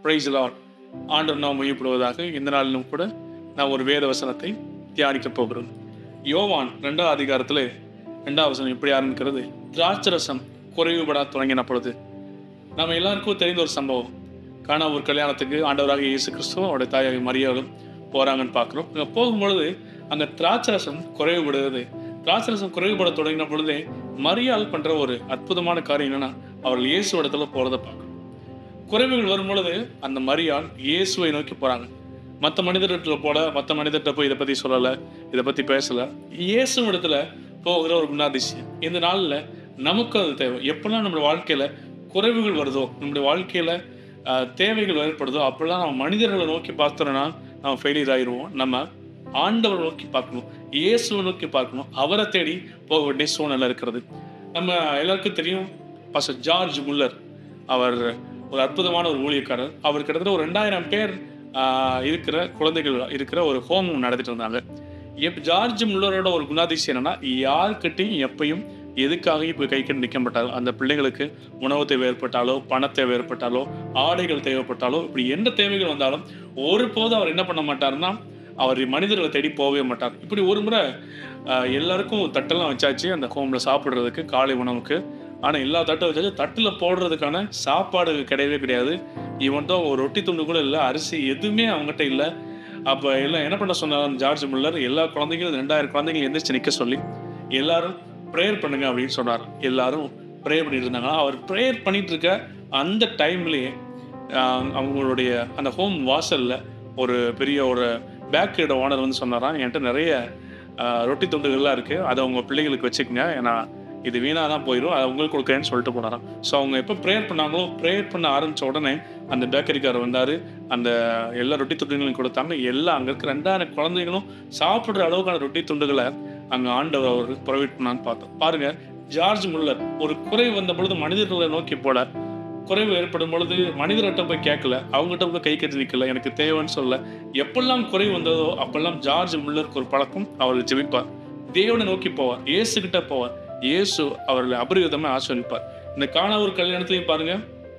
price Lord ஆண்டவர் நாம் மையப்படுவதாக இந்த நாளிலும் கூட நாம் ஒரு வேத வசனத்தை தியானிக்கப் போகிறோம் யோவான் ரெண்டாவது அதிகாரத்தில் ரெண்டாவது வசனம் இப்படி ஆரம்பிக்கிறது திராட்சரசம் குறைவுபட தொடங்கின பொழுது நம்ம எல்லாருக்கும் தெரிந்த ஒரு சம்பவம் காணா ஒரு கல்யாணத்துக்கு ஆண்டவராக இயேசு கிறிஸ்துவும் அவருடைய தாயாக மரியாதையும் போகிறாங்கன்னு பார்க்குறோம் அங்கே போகும்பொழுது அங்கே திராட்சரசம் குறைவுபடுகிறது திராட்சரசம் குறைவுபட தொடங்கின பொழுதே மரியாள் பண்ணுற ஒரு அற்புதமான காரியம் என்னன்னா அவர்கள் இயேசு இடத்துல போகிறத பார்க்குறோம் குறைவுகள் வரும் பொழுது அந்த மரியாள் இயேசுவை நோக்கி போகிறாங்க மற்ற மனிதர்கிட்ட போல மற்ற மனிதர்கிட்ட போய் இதை பற்றி சொல்லலை இதை பற்றி பேசலை இயேசு இடத்துல போகிற ஒரு குணாதிசயம் இந்த நாளில் நமக்கு அது தேவை எப்பெல்லாம் நம்ம வாழ்க்கையில் குறைவுகள் வருதோ நம்முடைய வாழ்க்கையில் தேவைகள் ஏற்படுதோ அப்பெல்லாம் நம்ம மனிதர்களை நோக்கி பார்த்தோம்னா நம்ம ஃபெயிலியர் ஆயிடுவோம் நம்ம ஆண்டவரை நோக்கி பார்க்கணும் இயேசுவை நோக்கி பார்க்கணும் அவரை தேடி போக வேண்டிய சூழ்நிலை இருக்கிறது நம்ம எல்லாருக்கும் தெரியும் பாஸ்டர் ஜார்ஜ் முல்லர் அவர் ஒரு அற்புதமான ஒரு ஊழியக்காரர் அவர் கிட்டத்தட்ட ஒரு ரெண்டாயிரம் பேர் ஆஹ், இருக்கிற குழந்தைகள் இருக்கிற ஒரு ஹோம் நடத்திட்டு இருந்தாங்க எப் ஜார்ஜ் முல்லரோட ஒரு குணாதிசயம் என்னன்னா யார்கிட்டையும் எப்பயும் எதுக்காக இப்போ கை கண்டு நிற்க மாட்டார் அந்த பிள்ளைங்களுக்கு உணவு தேவை ஏற்பட்டாலோ பண தேவை ஏற்பட்டாலோ ஆடைகள் தேவைப்பட்டாலோ இப்படி எந்த தேவைகள் வந்தாலும் ஒருபோதும் அவர் என்ன பண்ண மாட்டாருன்னா அவர் மனிதர்களை தேடி போகவே மாட்டார் இப்படி ஒரு முறை ஆஹ், எல்லாருக்கும் தட்டெல்லாம் வச்சாச்சு அந்த ஹோமில் சாப்பிட்றதுக்கு காலை உணவுக்கு ஆனால் எல்லா தட்டும் வச்சாச்சு தட்டில் போடுறதுக்கான சாப்பாடு கிடையவே கிடையாது இவன் தான் ஒரு ரொட்டி துண்டு கூட இல்லை அரிசி எதுவுமே அவங்ககிட்ட இல்லை அப்போ எல்லாம் என்ன பண்ண சொன்னார் ஜார்ஜ் முல்லர் எல்லா குழந்தைங்களும் ரெண்டாயிரம் குழந்தைங்க எந்திரிச்சு நிற்க சொல்லி எல்லாரும் ப்ரேயர் பண்ணுங்க அப்படின்னு சொன்னார் எல்லாரும் ப்ரேயர் பண்ணிட்டு இருந்தாங்க அவர் ப்ரேயர் பண்ணிட்டு இருக்க அந்த டைம்லேயே அவங்களுடைய அந்த ஹோம் வாசலில் ஒரு பெரிய ஒரு பேக்கரியோட ஓனர் வந்து சொன்னாராம் என்கிட்ட நிறைய ஆஹ், ரொட்டி துண்டுகள்லாம் இருக்குது அதை உங்கள் பிள்ளைங்களுக்கு வச்சுக்கோங்க ஏன்னா இது வீணாக தான் போயிடும் அதை உங்களுக்கு கொடுக்குறேன்னு சொல்லிட்டு போனாராம் ஸோ அவங்க எப்போ ப்ரேயர் பண்ணாங்களோ ப்ரேயர் பண்ண ஆரம்பித்த உடனே அந்த பேக்கரிக்காரர் வந்தார் அந்த எல்லா ரொட்டி துண்டுகளையும் கொடுத்தாங்க எல்லாம் அங்கே இருக்க ரெண்டாயிரம் குழந்தைகளும் சாப்பிட்ற அளவுக்கான ரொட்டி துண்டுகளை அங்கே ஆண்டவர் அவருக்கு ப்ரொவைட் பண்ணான்னு பார்த்தோம் பாருங்க ஜார்ஜ் முல்லர் ஒரு குறை வந்த பொழுது மனிதர்களை நோக்கி போல குறைவு ஏற்படும் பொழுது மனிதர்கிட்ட போய் கேட்கல அவங்ககிட்ட போய் கை கட்டி நிற்கல எனக்கு தேவைன்னு சொல்ல எப்பெல்லாம் குறைவு வந்ததோ அப்பெல்லாம் ஜார்ஜ் முல்லருக்கு ஒரு பழக்கம் அவர் ஜெபிப்பார் தேவனை நோக்கி போவார் இயேசுகிட்ட போவார் இயேசு அவர்களை அபரிவிதமாக ஆசிரியப்பார் இந்த காணாவூர் கல்யாணத்துலையும் பாருங்க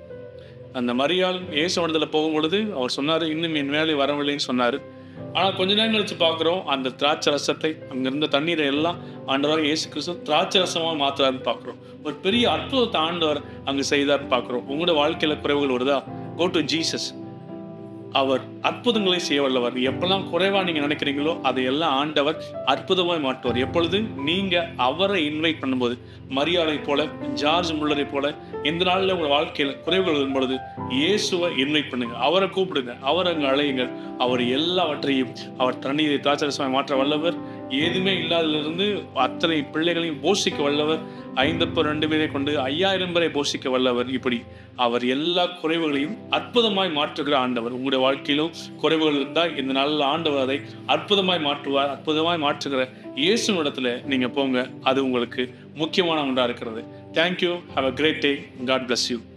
அந்த மரியாள் இயேசு மண்டலத்தில் போகும்பொழுது அவர் சொன்னார் இன்னும் என் வேலை வரவில்லைன்னு சொன்னார் ஆனால் கொஞ்ச நேரம் கழிச்சு பார்க்குறோம் அந்த திராட்சை ரசத்தை அங்கே இருந்த தண்ணீரை எல்லாம் ஆண்டவராக இயேசு கிறிஸ்து திராட்சை ரசமாக மாற்றுறாருன்னு பார்க்குறோம் ஒரு பெரிய அற்புதத்தை ஆண்டவர் அங்கே செய்தார்னு பார்க்குறோம் உங்களோட வாழ்க்கையில் குறைவுகள் வருதா கோ டு ஜீசஸ் அவர் அற்புதங்களை செய்ய வல்லவர் எப்பெல்லாம் குறைவா நீங்க நினைக்கிறீங்களோ அதையெல்லாம் ஆண்டவர் அற்புதமாய் மாட்டுவார் எப்பொழுது நீங்க அவரை இன்வைட் பண்ணும்போது மரியாதை போல ஜார்ஜ் முல்லரை போல இந்த நாளில் உங்க வாழ்க்கையில குறைவுகள் வரும் பொழுது இயேசுவை இன்வைட் பண்ணுங்க அவரை கூப்பிடுங்க அவரை அங்கே அழையுங்கள் அவர் எல்லாவற்றையும் அவர் தண்ணீரை திராட்சரசமாய் மாற்ற வல்லவர் ஏதுமே இல்லாதிலிருந்து அத்தனை பிள்ளைகளையும் போஷிக்க வல்லவர் ஐந்தப்ப ரெண்டு பேரை கொண்டு ஐயாயிரம் பேரை போஷிக்க வல்லவர் இப்படி அவர் எல்லா குறைவுகளையும் அற்புதமாய் மாற்றுகிற ஆண்டவர் உங்களுடைய வாழ்க்கையிலும் குறைவுகள் இருந்தால் இந்த நாளில் ஆண்டவர் அதை அற்புதமாய் மாற்றுவார் அற்புதமாய் மாற்றுகிற இயேசு இடத்துல நீங்க போங்க அது உங்களுக்கு முக்கியமான ஒன்றா இருக்கிறது thank you have a great day God bless you